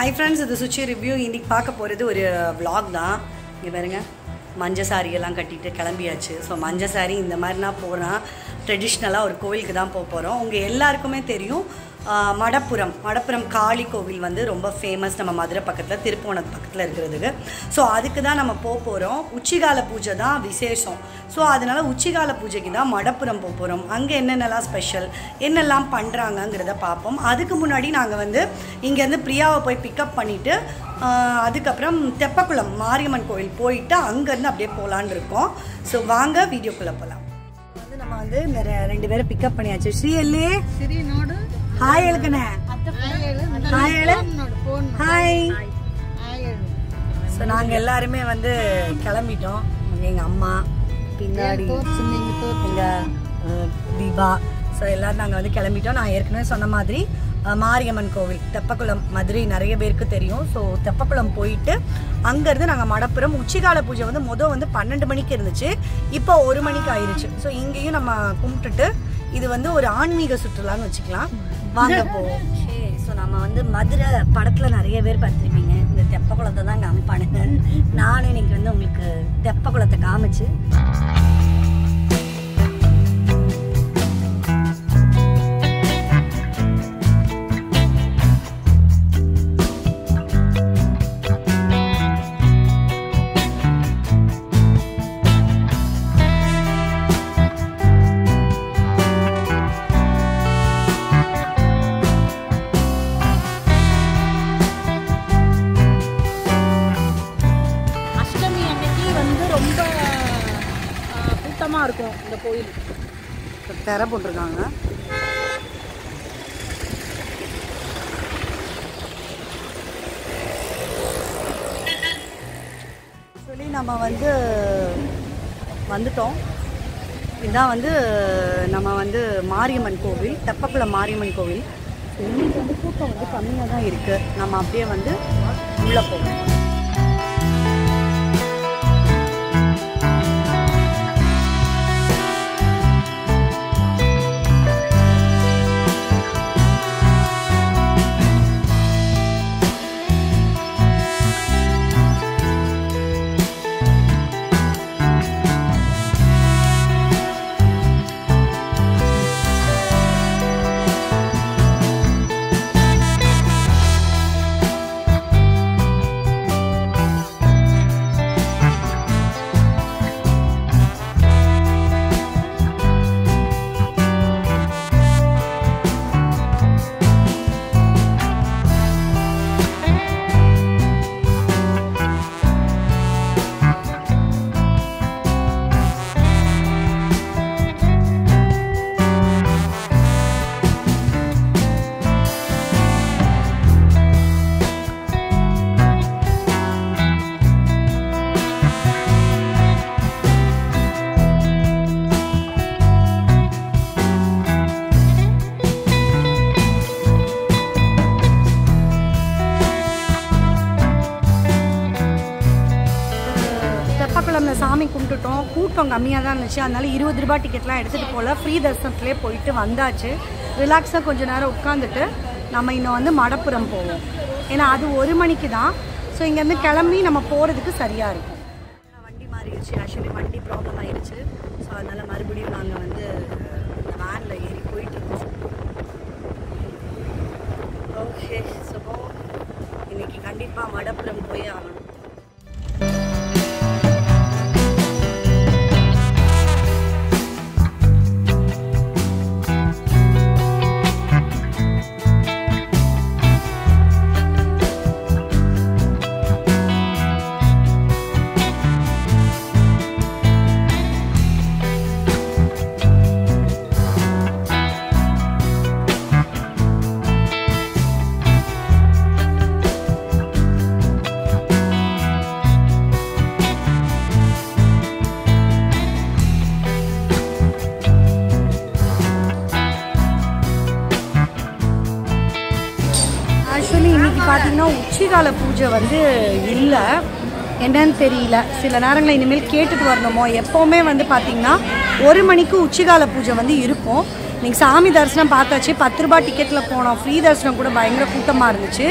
hi friends இது Suchi review இன்னைக்கு பார்க்க போகிறது ஒரு vlog தான் இங்கே பாருங்க மஞ்சள் சாரி எல்லாம் கட்டிட்டு கிளம்பியாச்சு ஸோ மஞ்சள் சாரி இந்த மாதிரினா போனால் ட்ரெடிஷ்னலாக ஒரு கோவிலுக்கு தான் போக போகிறோம் உங்கள் எல்லாருக்குமே தெரியும் ஆஹ், மடப்புரம் மடப்புரம் காளி கோவில் வந்து ரொம்ப ஃபேமஸ் நம்ம மதுரை பக்கத்தில் திருப்போணம் பக்கத்தில் இருக்கிறதுக்கு ஸோ அதுக்கு தான் நம்ம போக போகிறோம் உச்சிகால பூஜை தான் விசேஷம் ஸோ அதனால் உச்சிகால பூஜைக்கு தான் மடப்புரம் போக போகிறோம் அங்கே என்னென்னலாம் ஸ்பெஷல் என்னெல்லாம் பண்ணுறாங்கங்கிறத பார்ப்போம் அதுக்கு முன்னாடி நாங்கள் வந்து இங்கேருந்து பிரியாவை போய் பிக்கப் பண்ணிவிட்டு அதுக்கப்புறம் தெப்பக்குளம் மாரியம்மன் கோயில் போயிட்டு அங்கேருந்து அப்படியே போகலான்னு இருக்கோம் ஸோ வாங்க வீடியோக்குள்ளே போகலாம் வந்து நம்ம வந்து இந்த ரெ- ரெண்டு பேரும் பிக்கப் பண்ணியாச்சு ஸ்ரீ எல்லே ಸಿರಿ ನೋಡು ஹாய் எழுக்கண்ணே ಹಾಯ್ ಹೇಳು ஹாய் எழு ನೋಡು ಫೋನ್ ஹாய் ಹಾಯ್ ಹೇಳು ஸோ நாங்கள் எல்லாருமே வந்து கிளம்பிட்டோம் எங்கள் அம்மா பின்னாடி ತೋರ್ಸು ನಿಂಗೆ ತೋರ್ಸು எங்கள் தீபா ஸோ எல்லோரும் நாங்கள் வந்து கிளம்பிட்டோம் நான் ஏற்கனவே சொன்ன மாதிரி அஹ், மாரியம்மன் கோவில் தெப்பக்குளம் மதுரை நிறைய பேருக்கு தெரியும் ஸோ தெப்பக்குளம் போயிட்டு அங்கேருந்து நாங்கள் மடப்புறம் உச்சிகால பூஜை வந்து மொதல் வந்து பன்னெண்டு மணிக்கு இருந்துச்சு இப்போ ஒரு மணிக்கு ஆயிருச்சு ஸோ இங்கேயும் நம்ம கும்பிட்டுட்டு இது வந்து ஒரு ஆன்மீக சுற்றுலான்னு வச்சுக்கலாம் வாங்க போவோம் ஸோ நம்ம வந்து மதுரை படத்தில் நிறைய பேர் பார்த்துருப்பீங்க இந்த தெப்பக்குளத்தை தான் காமிப்பானுங்க நானும் இன்னைக்கு வந்து உங்களுக்கு தெப்பக்குளத்தை காமிச்சு அஷ்டமி அன்னைக்கு வந்து ரொம்ப கூட்டமாக இருக்கும் இந்த கோயில் திரை போட்டிருக்காங்க சொல்லி நம்ம வந்து வந்துட்டோம் இதுதான் வந்து நம்ம வந்து மாரியம்மன் கோவில் தெப்பக்குளம் மாரியம்மன் கோவில் இன்னைக்கு வந்து கூட்டம் வந்து கம்மியாக தான் இருக்குது நம்ம அப்படியே வந்து உள்ளே போவோம் தெப்பக்குளம்ல சாமி கும்பிட்டுட்டோம் கூட்டம் கம்மியாக தான் இருந்துச்சு அதனால இருபது ரூபாய் டிக்கெட்லாம் எடுத்துகிட்டு போகல ஃப்ரீ தரிசனத்துலேயே போயிட்டு வந்தாச்சு ரிலாக்ஸாக கொஞ்ச நேரம் உட்காந்துட்டு நம்ம இன்னும் வந்து மடப்புறம் போவோம் ஏன்னா அது ஒரு மணிக்கு தான் ஸோ இங்கேருந்து கிளம்பி நம்ம போகிறதுக்கு சரியாக இருக்கும் வண்டி மாறிடுச்சு ஆக்சுவலி வண்டி ப்ராப்ளம் ஆயிடுச்சு ஸோ அதனால் மறுபடியும் நாங்கள் வந்து இந்த வேனில் ஏறி போயிட்டு இருக்கோம் ஓகே ஸோ இன்னைக்கு கண்டிப்பாக மடப்புறம் போய் ஆகணும் ஆக்சுவலி இன்னைக்கு பார்த்தீங்கன்னா உச்சிகால பூஜை வந்து இல்லை என்னன்னு தெரியல சில நேரங்களில் இனிமேல் கேட்டுட்டு வரணுமோ எப்போவுமே வந்து பார்த்தீங்கன்னா ஒரு மணிக்கு உச்சிகால பூஜை வந்து இருக்கும் இன்னைக்கு சாமி தரிசனம் பார்த்தாச்சு பத்து ரூபாய் டிக்கெட்டில் போனோம் ஃப்ரீ தரிசனம் கூட பயங்கர கூட்டமாக இருந்துச்சு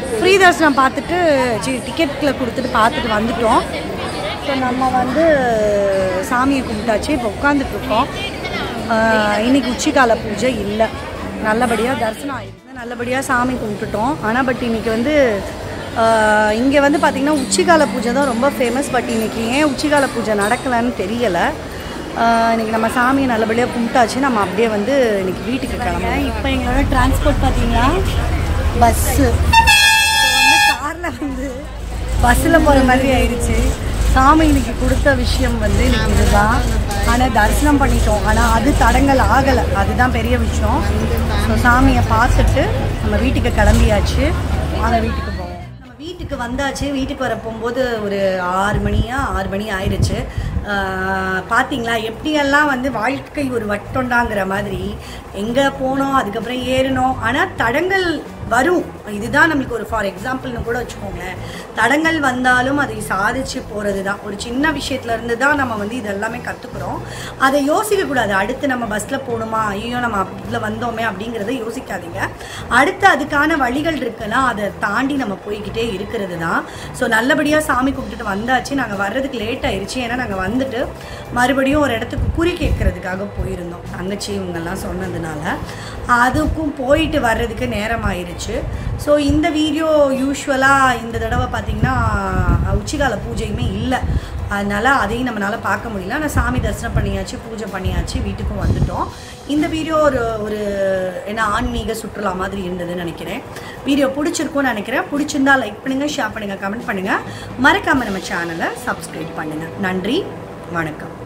ஃப்ரீ தரிசனம் பார்த்துட்டு சரி டிக்கெட்டில் கொடுத்துட்டு பார்த்துட்டு வந்துட்டோம் ஸோ நம்ம வந்து சாமியை கும்பிட்டாச்சு இப்போ உட்காந்துட்ருக்கோம் இன்னைக்கு உச்சிக்கால பூஜை இல்லை நல்லபடியாக தரிசனம் ஆயிருக்கு நல்லபடியாக சாமி கும்பிட்டுட்டோம் ஆனால் பட் இன்னைக்கு வந்து இங்கே வந்து பார்த்திங்கன்னா உச்சிக்கால பூஜை தான் ரொம்ப ஃபேமஸ் பட் இன்னைக்கு ஏன் உச்சிக்கால பூஜை நடக்கலைன்னு தெரியலை ஆஹ் இன்னைக்கு நம்ம சாமியை நல்லபடியாக கும்பிட்டாச்சு நம்ம அப்படியே வந்து இன்னைக்கு வீட்டுக்கு கிளம்புறோம் இப்போ எங்களோட டிரான்ஸ்போர்ட் பார்த்தீங்கன்னா பஸ்ஸு வந்து காரில் வந்து பஸ்ஸில் போகிற மாதிரி ஆயிடுச்சு சாமி இன்னைக்கு கொடுத்த விஷயம் வந்து இன்னைக்கு இதுதான் ஆனால் தரிசனம் பண்ணிட்டோம் ஆனால் அது தடங்கள் ஆகலை அதுதான் பெரிய விஷயம் ஸோ சாமியை பார்த்துட்டு நம்ம வீட்டுக்கு கிளம்பியாச்சு வாங்க வீட்டுக்கு போவோம் நம்ம வீட்டுக்கு வந்தாச்சு வீட்டுக்கு வர போகும்போது ஒரு ஆறு மணியா ஆறு மணி ஆயிடுச்சு ஆஹ் பார்த்தீங்களா எப்படியெல்லாம் வந்து வாழ்க்கை ஒரு வட்டம்டாங்கிற மாதிரி எங்கே போனோம் அதுக்கப்புறம் ஏறினோம் ஆனால் தடங்கள் வரும் இதுதான் நம்மளுக்கு ஒரு ஃபார் எக்ஸாம்பிள்னு கூட வச்சுக்கோங்களேன் தடங்கள் வந்தாலும் அதை சாதிச்சு போகிறது தான் ஒரு சின்ன விஷயத்துல இருந்து தான் நம்ம வந்து இதெல்லாமே கற்றுக்குறோம் அதை யோசிக்கக்கூடாது அடுத்து நம்ம பஸ்ஸில் போகணுமா ஐயோ நம்ம இதில் வந்தோமே அப்படிங்கிறத யோசிக்காதீங்க அடுத்து அதுக்கான வழிகள் இருக்குன்னா அதை தாண்டி நம்ம போய்கிட்டே இருக்கிறது தான் ஸோ நல்லபடியாக சாமி கும்பிட்டுட்டு வந்தாச்சு நாங்கள் வர்றதுக்கு லேட் ஆயிடுச்சு ஏன்னா நாங்கள் வந்துட்டு மறுபடியும் ஒரு இடத்துக்கு குறி கேட்கறதுக்காக போயிருந்தோம் தங்கச்சி இவங்கெல்லாம் சொன்னதுனால அதுக்கும் போயிட்டு வர்றதுக்கு நேரம் ஆயிருச்சு ஸோ இந்த வீடியோ யூஸ்வலாக இந்த தடவை பார்த்திங்கன்னா உச்சிகால பூஜையுமே இல்லை அதனால் அதையும் நம்மளால் பார்க்க முடியல ஆனால் சாமி தரிசனம் பண்ணியாச்சு பூஜை பண்ணியாச்சு வீட்டுக்கும் வந்துட்டோம் இந்த வீடியோ ஒரு ஒரு என்ன ஆன்மீக சுற்றுலா மாதிரி இருந்ததுன்னு நினைக்கிறேன் வீடியோ பிடிச்சிருக்கும்னு நினைக்கிறேன் பிடிச்சிருந்தா லைக் பண்ணுங்கள் ஷேர் பண்ணுங்கள் கமெண்ட் பண்ணுங்கள் மறக்காமல் நம்ம சேனலை சப்ஸ்கிரைப் பண்ணுங்கள் நன்றி வணக்கம்